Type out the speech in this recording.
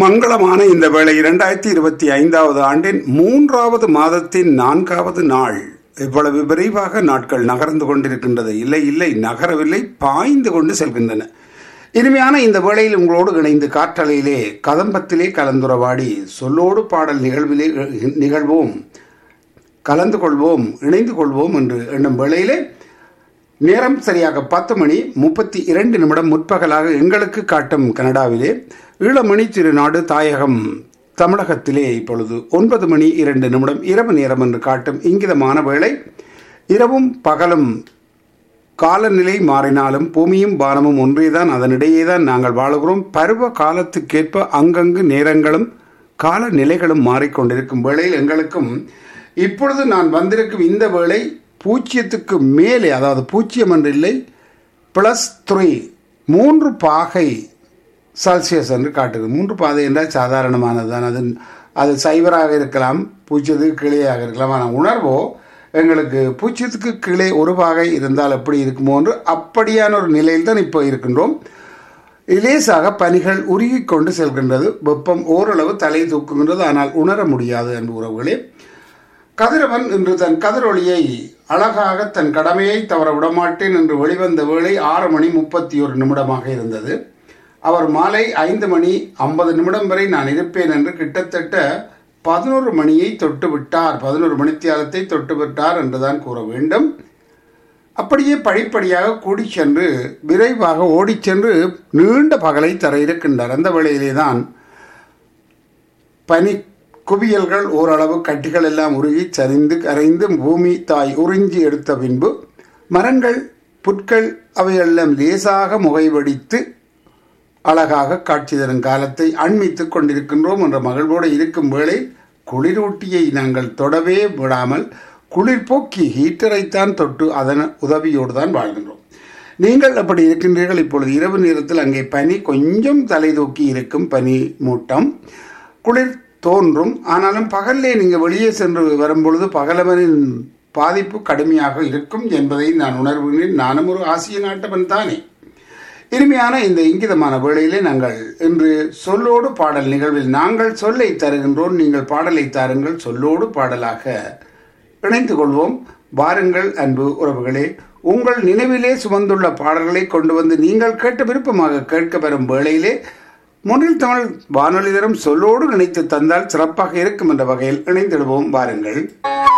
மங்களமான இந்த வேளை இரண்டாயிரத்தி இருபத்தி ஐந்தாவது ஆண்டின் மூன்றாவது மாதத்தின் நான்காவது நாள் இவ்வளவு விரைவாக நாட்கள் நகர்ந்து கொண்டிருக்கின்றது இல்லை இல்லை நகரவில்லை பாய்ந்து கொண்டு செல்கின்றன இனிமையான இந்த வேளையில் உங்களோடு இணைந்து காற்றலையிலே கதம்பத்திலே கலந்துரவாடி சொல்லோடு பாடல் நிகழ்விலே நிகழ்வோம் கலந்து கொள்வோம் இணைந்து கொள்வோம் என்று எண்ணும் வேளையிலே நேரம் சரியாக பத்து மணி முப்பத்தி இரண்டு நிமிடம் முற்பகலாக எங்களுக்கு காட்டும் கனடாவிலே ஈழமணி திருநாடு தாயகம் தமிழகத்திலே இப்பொழுது ஒன்பது மணி இரண்டு நிமிடம் இரவு நேரம் என்று காட்டும் இங்கிதமான வேளை இரவும் பகலும் காலநிலை மாறினாலும் பூமியும் வானமும் ஒன்றேதான் அதனிடையே தான் நாங்கள் வாழுகிறோம் பருவ காலத்துக்கேற்ப அங்கங்கு நேரங்களும் காலநிலைகளும் மாறிக்கொண்டிருக்கும் வேளையில் எங்களுக்கும் இப்பொழுது நான் வந்திருக்கும் இந்த வேளை பூஜ்ஜியத்துக்கு மேலே அதாவது பூஜ்ஜியம் என்று இல்லை ப்ளஸ் த்ரீ மூன்று பாகை செல்சியஸ் என்று காட்டுது மூன்று பாதை என்றால் சாதாரணமானது தான் அது அது சைவராக இருக்கலாம் பூஜ்ஜியத்துக்கு கீழேயாக இருக்கலாம் ஆனால் உணர்வோ எங்களுக்கு பூஜ்ஜியத்துக்கு கீழே ஒரு பாகை இருந்தால் எப்படி இருக்குமோ என்று அப்படியான ஒரு நிலையில் தான் இப்போ இருக்கின்றோம் இலேசாக பனிகள் உருகி கொண்டு செல்கின்றது வெப்பம் ஓரளவு தலை தூக்குகின்றது ஆனால் உணர முடியாது அன்பு உறவுகளே கதிரவன் இன்று தன் கதிரொளியை அழகாக தன் கடமையை தவற விடமாட்டேன் என்று வெளிவந்த வேளை ஆறு மணி முப்பத்தி ஒரு நிமிடமாக இருந்தது அவர் மாலை ஐந்து மணி ஐம்பது நிமிடம் வரை நான் இருப்பேன் என்று கிட்டத்தட்ட பதினோரு மணியை தொட்டு விட்டார் பதினோரு மணித்தியாலத்தை தொட்டு விட்டார் என்றுதான் கூற வேண்டும் அப்படியே படிப்படியாக கூடி சென்று விரைவாக ஓடிச் சென்று நீண்ட பகலை தர இருக்கின்றார் அந்த வேளையிலே தான் பனி குவியல்கள் ஓரளவு கட்டிகள் எல்லாம் உருகி சரிந்து கரைந்து பூமி தாய் உறிஞ்சி எடுத்த பின்பு மரங்கள் புற்கள் அவையெல்லாம் லேசாக முகைவடித்து அழகாக காட்சி தரும் காலத்தை அண்மித்துக் கொண்டிருக்கின்றோம் என்ற மகிழ்வோடு இருக்கும் வேளை குளிரூட்டியை நாங்கள் தொடவே விடாமல் குளிர் போக்கி ஹீட்டரைத்தான் தொட்டு அதன் உதவியோடு தான் வாழ்கின்றோம் நீங்கள் அப்படி இருக்கின்றீர்கள் இப்பொழுது இரவு நேரத்தில் அங்கே பனி கொஞ்சம் தலை தூக்கி இருக்கும் பனி மூட்டம் குளிர் தோன்றும் ஆனாலும் பகல்லே நீங்கள் வெளியே சென்று வரும்பொழுது பகலவனின் பாதிப்பு கடுமையாக இருக்கும் என்பதை நான் உணர்வுகிறேன் நானும் ஒரு ஆசிய நாட்டவன் தானே இனிமையான இந்த இங்கிதமான வேளையிலே நாங்கள் இன்று சொல்லோடு பாடல் நிகழ்வில் நாங்கள் சொல்லை தருகின்றோம் நீங்கள் பாடலை தாருங்கள் சொல்லோடு பாடலாக இணைந்து கொள்வோம் வாருங்கள் அன்பு உறவுகளே உங்கள் நினைவிலே சுமந்துள்ள பாடல்களை கொண்டு வந்து நீங்கள் கேட்ட விருப்பமாக கேட்க பெறும் வேளையிலே முன்னில் தமிழ் வானொலி தரும் சொல்லோடு இணைத்து தந்தால் சிறப்பாக இருக்கும் என்ற வகையில் இணைந்திடுவோம் வாருங்கள்